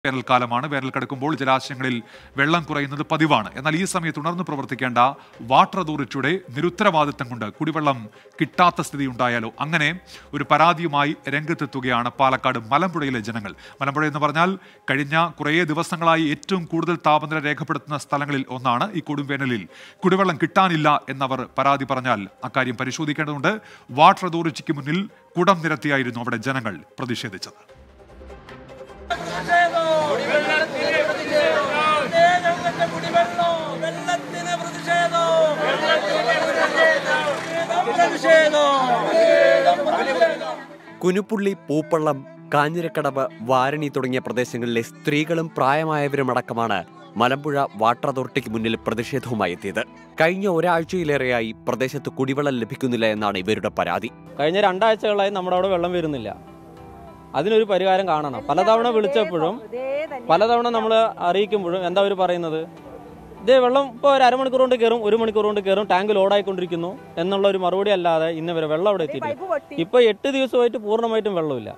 വേനൽക്കാലമാണ് വേനൽ കടക്കുമ്പോൾ ജലാശയങ്ങളിൽ വെള്ളം കുറയുന്നത് പതിവാണ് എന്നാൽ ഈ സമയത്ത് ഉണർന്നു പ്രവർത്തിക്കേണ്ട വാട്ടർ അതോറിറ്റിയുടെ നിരുത്തരവാദിത്തം കൊണ്ട് കുടിവെള്ളം കിട്ടാത്ത സ്ഥിതി ഉണ്ടായാലോ അങ്ങനെ ഒരു പരാതിയുമായി രംഗത്തെത്തുകയാണ് പാലക്കാട് മലമ്പുഴയിലെ ജനങ്ങൾ മലമ്പുഴ എന്ന് പറഞ്ഞാൽ കഴിഞ്ഞ കുറേ ദിവസങ്ങളായി ഏറ്റവും കൂടുതൽ താപനില രേഖപ്പെടുത്തുന്ന സ്ഥലങ്ങളിൽ ഒന്നാണ് ഈ കൊടുംവേനലിൽ കുടിവെള്ളം കിട്ടാനില്ല എന്നവർ പരാതി പറഞ്ഞാൽ അക്കാര്യം പരിശോധിക്കേണ്ടതുണ്ട് വാട്ടർ അതോറിറ്റിക്ക് മുന്നിൽ കുടം നിരത്തിയായിരുന്നു അവിടെ ജനങ്ങൾ പ്രതിഷേധിച്ചത് ഞങ്ങളുടെ കുടിവെള്ളം വെള്ളത്തിന് പ്രതിഷേധം പ്രതിഷേധം കുനുപ്പുള്ളി പൂപ്പള്ളം കാഞ്ഞിരക്കടവ് വാരണി തുടങ്ങിയ പ്രദേശങ്ങളിലെ സ്ത്രീകളും പ്രായമായവരുമടക്കമാണ് മലമ്പുഴ വാട്ടർ അതോറിറ്റിക്ക് മുന്നിൽ പ്രതിഷേധവുമായി എത്തിയത് കഴിഞ്ഞ ഒരാഴ്ചയിലേറെയായി പ്രദേശത്ത് കുടിവെള്ളം ലഭിക്കുന്നില്ല എന്നാണ് ഇവരുടെ പരാതി കഴിഞ്ഞ രണ്ടാഴ്ചകളായി നമ്മുടെ അവിടെ വെള്ളം വരുന്നില്ല അതിനൊരു പരിഹാരം കാണണം പലതവണ വിളിച്ചപ്പോഴും പലതവണ നമ്മൾ അറിയിക്കുമ്പോഴും എന്താ അവർ പറയുന്നത് ഇതേ വെള്ളം ഇപ്പോൾ ഒരു അരമണിക്കൂർ കൊണ്ട് കയറും ഒരു മണിക്കൂർ കൊണ്ട് കയറും ടാങ്ക് ലോഡായിക്കൊണ്ടിരിക്കുന്നു എന്നുള്ള ഒരു മറുപടി അല്ലാതെ ഇന്ന് വരെ വെള്ളം അവിടെ എത്തിയിട്ടില്ല ഇപ്പൊ എട്ട് ദിവസമായിട്ട് പൂർണ്ണമായിട്ടും വെള്ളമില്ല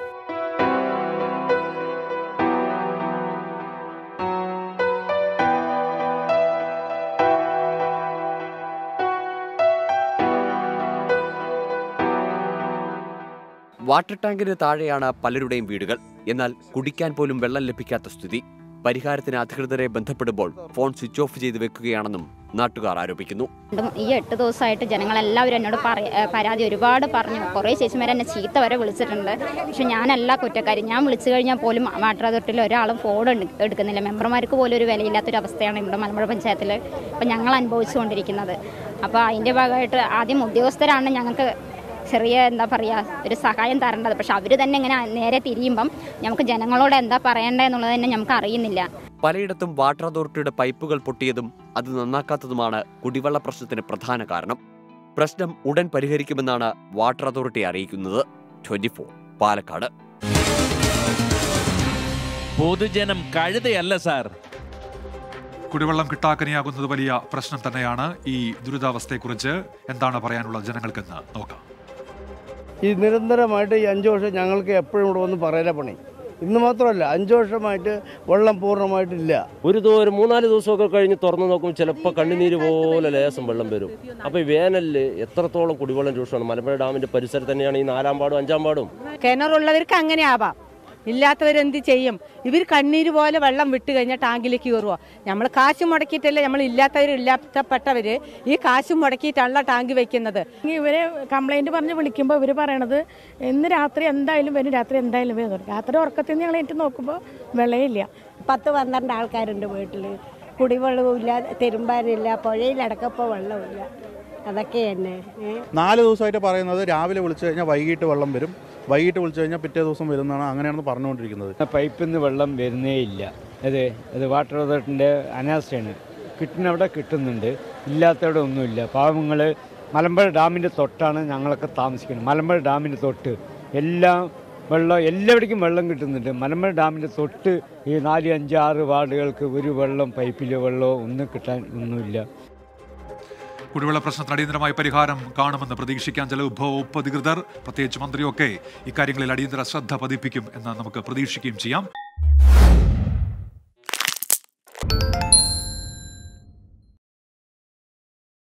വാട്ടർ ടാങ്കിന് താഴെയാണ് പലരുടെയും വീടുകൾ എന്നാൽ കുടിക്കാൻ പോലും വെള്ളം ലഭിക്കാത്ത സ്ഥിതി പരിഹാരത്തിന് അധികൃതരെ ബന്ധപ്പെടുമ്പോൾ ഫോൺ സ്വിച്ച് ഓഫ് ചെയ്ത് വെക്കുകയാണെന്നും നാട്ടുകാർ ആരോപിക്കുന്നു വീണ്ടും ഈ എട്ട് ദിവസമായിട്ട് ജനങ്ങളെല്ലാവരും എന്നോട് പറ- ഏ, പരാതി ഒരുപാട് പറഞ്ഞു കുറേ ചേച്ചിമാർ എന്നെ ചീത്ത വരെ വിളിച്ചിട്ടുണ്ട് പക്ഷെ ഞാനല്ല കുറ്റക്കാരി ഞാൻ വിളിച്ചു കഴിഞ്ഞാൽ പോലും വാട്ടർ അതോറിറ്റിയിൽ ഒരാളും ഫോൺ എടു- എടുക്കുന്നില്ല മെമ്പർമാർക്ക് പോലും ഒരു വിലയില്ലാത്തൊരു അവസ്ഥയാണ് ഇവിടെ മലമ്പുഴ പഞ്ചായത്തിൽ ഇപ്പം ഞങ്ങൾ അനുഭവിച്ചുകൊണ്ടിരിക്കുന്നത് അപ്പോൾ അതിൻ്റെ ഭാഗമായിട്ട് ആദ്യം ഉദ്യോഗസ്ഥരാണ് ഞങ്ങൾക്ക് ചെറിയ എന്താ പറയുക ഒരു സഹായം തരേണ്ടത് പക്ഷെ അവർ തന്നെ ഇങ്ങനെ നേരെ തിരിയുമ്പം നമുക്ക് ജനങ്ങളോട് എന്താ പറയേണ്ടത് എന്നുള്ളത് തന്നെ നമുക്ക് അറിയുന്നില്ല പലയിടത്തും വാട്ടർ അതോറിറ്റിയുടെ പൈപ്പുകൾ പൊട്ടിയതും അത് നന്നാക്കാത്തതുമാണ് കുടിവെള്ള പ്രശ്നത്തിന് പ്രധാന കാരണം പ്രശ്നം ഉടൻ പരിഹരിക്കുമെന്നാണ് വാട്ടർ അതോറിറ്റി അറിയിക്കുന്നത് ട്വന്റി പാലക്കാട് പൊതുജനം കഴുതയല്ല സാർ കുടിവെള്ളം കിട്ടാക്കനിയാകുന്നത് വലിയ പ്രശ്നം തന്നെയാണ് ഈ ദുരിതാവസ്ഥയെക്കുറിച്ച് എന്താണ് പറയാനുള്ളത് ജനങ്ങൾക്കെന്ന് നോക്കാം ഈ നിരന്തരമായിട്ട് ഈ അഞ്ച് വർഷം ഞങ്ങൾക്ക് എപ്പോഴും ഇവിടെ വന്ന് പറയല പണി ഇന്ന് മാത്രമല്ല അഞ്ച് വർഷമായിട്ട് വെള്ളം പൂർണ്ണമായിട്ടില്ല ഒരു ദോ- ഒരു മൂന്നാല് ദിവസമൊക്കെ കഴിഞ്ഞ് തുറന്നു നോക്കുമ്പോൾ ചിലപ്പോൾ കണ്ണുനീര് പോലെ ലേസം വെള്ളം വരും അപ്പോൾ ഈ വേനലിൽ എത്രത്തോളം കുടിവെള്ളം രൂക്ഷമാണ് മലമ്പുഴ ഡാമിന്റെ പരിസരത്ത് തന്നെയാണ് ഈ നാലാം പാടും അഞ്ചാം പാടും കിണറുള്ളവർക്ക് അങ്ങനെ ആവാം ഇല്ലാത്തവരെന്ത് ചെയ്യും ഇവർ കണ്ണീര് പോലെ വെള്ളം വിട്ട് കഴിഞ്ഞാൽ ടാങ്കിലേക്ക് കയറുക നമ്മൾ കാശ് മുടക്കിയിട്ടല്ലേ നമ്മൾ ഇല്ലാത്തവർ ഇല്ലാത്തപ്പെട്ടവർ ഈ കാശ് മുടക്കിയിട്ടാണല്ലോ ടാങ്ക് വെക്കുന്നത് ഇവര് കംപ്ലൈന്റ് പറഞ്ഞ് വിളിക്കുമ്പോൾ ഇവർ പറയണത് ഇന്ന് രാത്രി എന്തായാലും വരും രാത്രി എന്തായാലും വരും രാത്രി ഉറക്കത്തിൽ നിന്ന് ഞങ്ങൾ എനിക്ക് നോക്കുമ്പോൾ വെള്ളമില്ല പത്ത് പന്ത്രണ്ട് ആൾക്കാരുണ്ട് വീട്ടിൽ കുടിവെള്ളവുമില്ല തിരുമ്പാനില്ല പുഴയിലടക്കപ്പോൾ വെള്ളമില്ല അതൊക്കെ തന്നെ ഏ? നാല് ദിവസമായിട്ട് പറയുന്നത് രാവിലെ വിളിച്ചു കഴിഞ്ഞാൽ വൈകിട്ട് വെള്ളം വരും വൈകിട്ട് വിളിച്ചു കഴിഞ്ഞാൽ പിറ്റേ ദിവസം വരുന്നതാണ് അങ്ങനെയാണ് പറഞ്ഞുകൊണ്ടിരിക്കുന്നത് പൈപ്പിൽ നിന്ന് വെള്ളം വരുന്നേ ഇല്ല അതെ അത് വാട്ടർ അതോറിറ്റിൻ്റെ അനാസ്ഥയാണ് കിട്ടുന്നവിടെ കിട്ടുന്നുണ്ട് ഇല്ലാത്തവിടെ ഒന്നുമില്ല പാവങ്ങൾ മലമ്പുഴ ഡാമിൻ്റെ തൊട്ടാണ് ഞങ്ങളൊക്കെ താമസിക്കുന്നത് മലമ്പുഴ ഡാമിൻ്റെ തൊട്ട് എല്ലാം വെള്ളം എല്ലായിടേക്കും വെള്ളം കിട്ടുന്നുണ്ട് മലമ്പുഴ ഡാമിൻ്റെ തൊട്ട് ഈ നാല് അഞ്ച് ആറ് വാർഡുകൾക്ക് ഒരു വെള്ളം പൈപ്പിലെ വെള്ളമോ ഒന്നും കിട്ടാൻ ഒന്നുമില്ല കുടിവെള്ള പ്രശ്നത്തിന് അടിയന്തരമായ പരിഹാരം കാണുമെന്ന് പ്രതീക്ഷിക്കാൻ ജലവിഭവ വകുപ്പ് അധികൃതർ പ്രത്യേകിച്ച് മന്ത്രിയൊക്കെ ഇക്കാര്യങ്ങളിൽ അടിയന്തര ശ്രദ്ധ പതിപ്പിക്കും എന്ന് നമുക്ക് പ്രതീക്ഷിക്കുകയും ചെയ്യാം